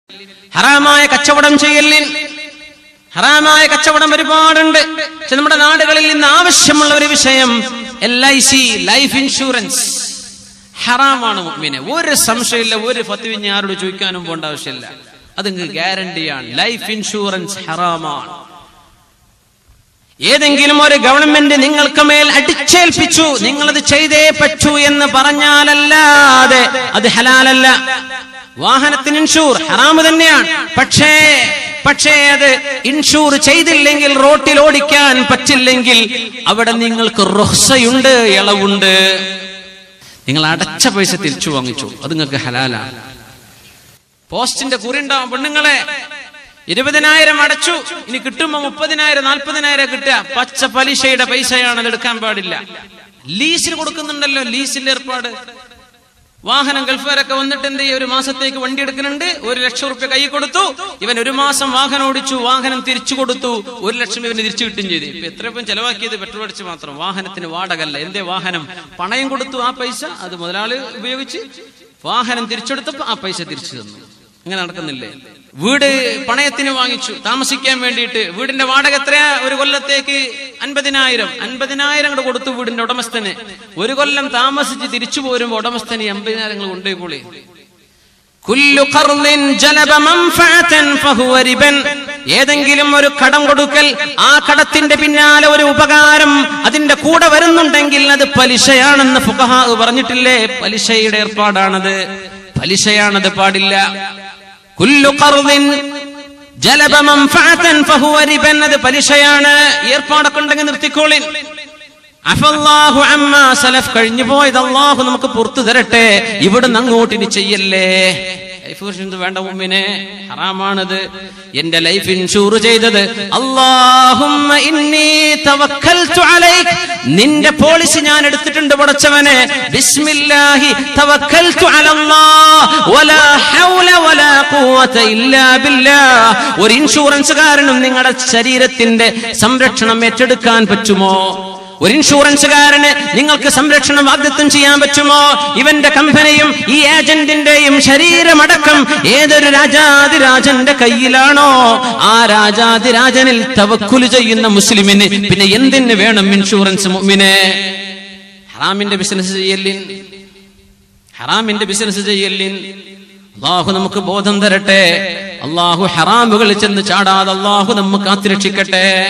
ഹറാമായ കച്ചവടം ചെയ്യലിൻ ഹറാമായ കച്ചവടം ഒരുപാടുണ്ട് പക്ഷെ നമ്മുടെ നാടുകളിൽ ഇന്ന് ആവശ്യമുള്ള ഒരു വിഷയം L I C life insurance ഹറാമാണ് മുഅ്മിനെ ഒരു സംശയമില്ല ഒരു ഫത്വിഞ്ഞ ആരോട് ചോദിക്കാനും പോകേണ്ട ആവശ്യമില്ല അത് നിങ്ങൾക്ക് ഗ്യാരണ്ടിയാണ് ലൈഫ് ഇൻഷുറൻസ് ഹറാമാണ് ഏതെങ്കിലും ഒരു ഗവൺമെന്റ് നിങ്ങൾക്ക് മേൽ അടിച്ചേൽപ്പിച്ചു നിങ്ങളത് ചെയ്തേ പറ്റൂ എന്ന് പറഞ്ഞാലല്ലാതെ അത് ഹലാലല്ല വാഹനത്തിന് ഇൻഷൂർ ഹറാമ് തന്നെയാണ് പക്ഷേ പക്ഷേ അത് ഇൻഷൂർ ചെയ്തില്ലെങ്കിൽ റോട്ടിൽ ഓടിക്കാൻ പറ്റില്ലെങ്കിൽ അവിടെ നിങ്ങൾക്ക് റുഹ്സയുണ്ട് ഇളവുണ്ട് നിങ്ങൾ അടച്ച പൈസ തിരിച്ചു വാങ്ങിച്ചു അത് നിങ്ങൾക്ക് ഹലാലാണ് പോസ്റ്റിന്റെ കുറിണ്ടാവും പെണ്ണുങ്ങളെ ഇരുപതിനായിരം അടച്ചു ഇനി കിട്ടുമ്പോ മുപ്പതിനായിരം നാൽപ്പതിനായിരം കിട്ടുക പച്ച പലിശയുടെ പൈസയാണ് അത് എടുക്കാൻ പാടില്ല ലീസിന് കൊടുക്കുന്നുണ്ടല്ലോ ലീസിന്റെ ഏർപ്പാട് വാഹനം ഗൾഫുകാരൊക്കെ വന്നിട്ട് എന്ത് ചെയ്യും ഒരു മാസത്തേക്ക് വണ്ടി എടുക്കുന്നുണ്ട് ഒരു ലക്ഷം റുപ്യ കൈ കൊടുത്തു ഇവൻ ഒരു മാസം വാഹനം ഓടിച്ചു വാഹനം തിരിച്ചു കൊടുത്തു ഒരു ലക്ഷം ഇവന് തിരിച്ചു കിട്ടും ചെയ്തു ഇപ്പൊ എത്ര ഇപ്പം ചെലവാക്കിയത് പെട്രോൾ അടിച്ച് മാത്രം വാഹനത്തിന് വാടകല്ല എന്തേ വാഹനം പണയം കൊടുത്തു ആ പൈസ അത് മുതലാളി ഉപയോഗിച്ച് വാഹനം തിരിച്ചെടുത്തപ്പോ ആ പൈസ തിരിച്ചു തന്നു ഇങ്ങനെ നടക്കുന്നില്ലേ വീട് പണയത്തിന് വാങ്ങിച്ചു താമസിക്കാൻ വേണ്ടിയിട്ട് വീടിന്റെ വാടക എത്രയാ ഒരു കൊല്ലത്തേക്ക് അൻപതിനായിരം അൻപതിനായിരം കൂടെ കൊടുത്തു വീടിന്റെ ഉടമസ്ഥന് ഒരു കൊല്ലം താമസിച്ച് തിരിച്ചു പോരുമ്പോ ഉടമസ്ഥന് എൺപതിനായിരം കൊണ്ടുപോയി പോളി കുല്ലു ഖർളിൻ ജലബ മൻഫഅതൻ ഫഹുവ റിബൻ ഏതെങ്കിലും ഒരു കടം കൊടുക്കൽ ആ കടത്തിന്റെ പിന്നാലെ ഒരു ഉപകാരം അതിന്റെ കൂടെ വരുന്നുണ്ടെങ്കിൽ അത് പലിശയാണെന്ന് ഫുഖഹാ പറഞ്ഞിട്ടില്ലേ പലിശയുടെ ഏർപ്പാടാണത് പലിശയാണത് പാടില്ല കുല്ലു ഖർളിൻ ജലബ മൻഫഅതൻ ഫഹുവ റിബൻ അത് പലിശയാണ് ഏർപ്പാടൊക്കെ ഉണ്ടെങ്കിൽ നിർത്തിക്കോളിൻ അഫല്ലാഹു അമ്മാ സലഫ് കഴിഞ്ഞു പോയത് അള്ളാഹു നമുക്ക് പുറത്തു തരട്ടെ ഇവിടുന്ന് അങ്ങോട്ട് ഇനി ചെയ്യല്ലേ ലൈഫ് ഇൻഷുറൻസ് വേണ്ട മുമ്പിനെ ഹറാമാണത് എന്റെ ലൈഫ് ഇൻഷൂർ ചെയ്തത് അല്ലാഹുമ്മ ഇന്നി തവക്കൽതു അലൈക് നിന്റെ പോളിസി ഞാൻ എടുത്തിട്ടുണ്ട് പടച്ചവനെ ബിസ്മില്ലാഹി തവക്കൽതു അലല്ലാഹ് വലാ ഹൗല വലാ ഖുവത ഇല്ലാ ബില്ലാഹ് ഒരു ഇൻഷുറൻസുകാരനും നിങ്ങളുടെ ശരീരത്തിന്റെ സംരക്ഷണം ഏറ്റെടുക്കാൻ പറ്റുമോ ഒരു ഇൻഷുറൻസുകാരന് നിങ്ങൾക്ക് സംരക്ഷണം വാഗ്ദത്തം ചെയ്യാൻ പറ്റുമോ ഇവന്റെ കമ്പനിയും ഈ ഏജന്റിന്റെയും ശരീരമടക്കം ഏതൊരു രാജാതിരാജന്റെ കയ്യിലാണോ ആ രാജാതിരാജനിൽ തവക്കുല് ചെയ്യുന്ന മുസ്ലിമിന് പിന്നെ എന്തിന് വേണം ഇൻഷുറൻസ് മുമ്മിനെ ഹറാമിന്റെ ബിസിനസ് ചെയ്യല്ലിൻ ഹറാമിന്റെ ബിസിനസ് ചെയ്യല്ലിൻ അള്ളാഹു നമുക്ക് ബോധം തരട്ടെ അള്ളാഹു ഹറാമുകളിൽ ചെന്ന് ചാടാതെ അള്ളാഹു നമുക്ക് കാത്തിരക്ഷിക്കട്ടെ